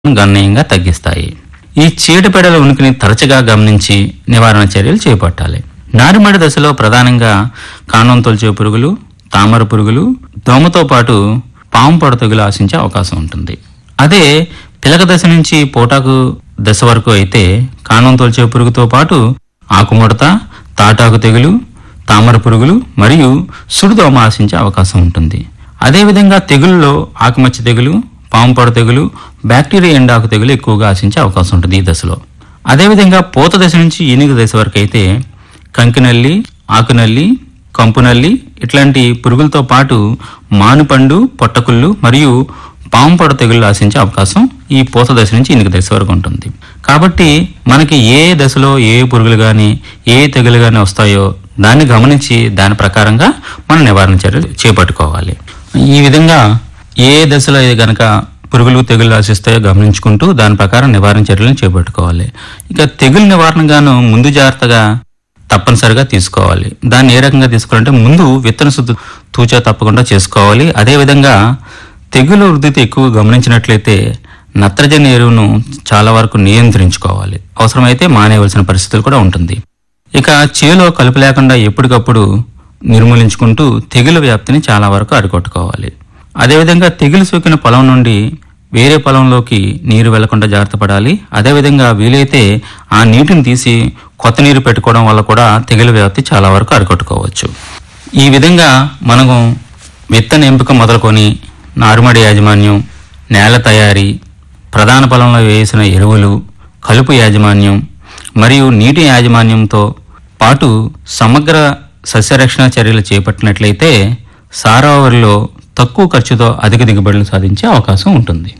గణనీయంగా తగ్గిస్తాయి ఈ చీడపీడల ఉనికిని తరచుగా గమనించి నివారణ చర్యలు చేపట్టాలి నారుమడి దశలో ప్రధానంగా కాండం తొలిచే పురుగులు తామర పురుగులు దోమతో పాటు పాము పొడ తెగులు ఆశించే అవకాశం ఉంటుంది అదే పిలక దశ నుంచి పోటాకు దశ వరకు అయితే కాండం తొలిచే పురుగుతో పాటు ఆకుముడత తాటాకు తెగులు తామర పురుగులు మరియు సుడిదోమ ఆశించే అవకాశం ఉంటుంది అదేవిధంగా తెగుల్లో ఆకుమచ్చ తెగులు పాము పొడ తెగులు బ్యాక్టీరియా ఎండాకు తెగులు ఎక్కువగా ఆశించే అవకాశం ఉంటుంది ఈ దశలో అదేవిధంగా పూత దశ నుంచి ఈనుగు దశ వరకు అయితే కంకినల్లి ఆకునల్లి కంపునల్లి ఇట్లాంటి పురుగులతో పాటు మానుపండు పొట్టకుళ్ళు మరియు పాము పొడ తెగుళ్ళు ఆశించే అవకాశం ఈ పూత దశ నుంచి ఈనుగు దశ వరకు ఉంటుంది కాబట్టి మనకి ఏ దశలో ఏ పురుగులు కానీ ఏ తెగులు కానీ వస్తాయో దాన్ని గమనించి దాని ప్రకారంగా మనం నివారణ చర్యలు చేపట్టుకోవాలి ఈ విధంగా ఏ దశలో ఇది గనక పురుగులు తెగులు ఆశిస్తాయో గమనించుకుంటూ దాని ప్రకారం నివారణ చర్యలను చేపట్టుకోవాలి ఇక తెగులు నివారణగాను ముందు జాగ్రత్తగా తప్పనిసరిగా తీసుకోవాలి దాన్ని ఏ రకంగా తీసుకోవాలంటే ముందు విత్తన శుద్ధి తూచా తప్పకుండా చేసుకోవాలి అదేవిధంగా తెగులు వృద్ధితో ఎక్కువ గమనించినట్లయితే నత్రజని ఎరువును చాలా వరకు నియంత్రించుకోవాలి అవసరమైతే మానేయవలసిన పరిస్థితులు కూడా ఉంటుంది ఇక చేలో కలుపు లేకుండా ఎప్పటికప్పుడు నిర్మూలించుకుంటూ తెగులు వ్యాప్తిని చాలా వరకు అరికొట్టుకోవాలి అదేవిధంగా తెగులు సోకిన పొలం నుండి వేరే పొలంలోకి నీరు వెళ్లకుండా జాగ్రత్త పడాలి అదేవిధంగా వీలైతే ఆ నీటిని తీసి కొత్త నీరు పెట్టుకోవడం వల్ల కూడా తెగులు వ్యాప్తి చాలా వరకు అరికట్టుకోవచ్చు ఈ విధంగా మనము విత్తన ఎంపిక మొదలుకొని నారుమడి యాజమాన్యం నేల తయారీ ప్రధాన పొలంలో వేసిన ఎరువులు కలుపు యాజమాన్యం మరియు నీటి యాజమాన్యంతో పాటు సమగ్ర సస్యరక్షణ చర్యలు చేపట్టినట్లయితే సారావరిలో తక్కువ ఖర్చుతో అధిక దిగుబడులు సాధించే అవకాశం ఉంటుంది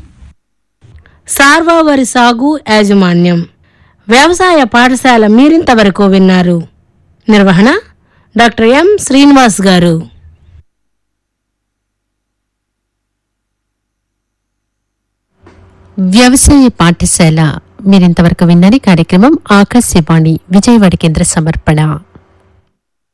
సార్వా వరి సాగు యాజమాన్యం వ్యవసాయ పాఠశాల మీరింతవరకు విన్నారు నిర్వహణ డాక్టర్ ఎం శ్రీనివాస్ గారు వ్యవసాయ పాఠశాల మీరింతవరకు విన్నది కార్యక్రమం ఆకాశవాణి విజయవాడ కేంద్ర సమర్పణ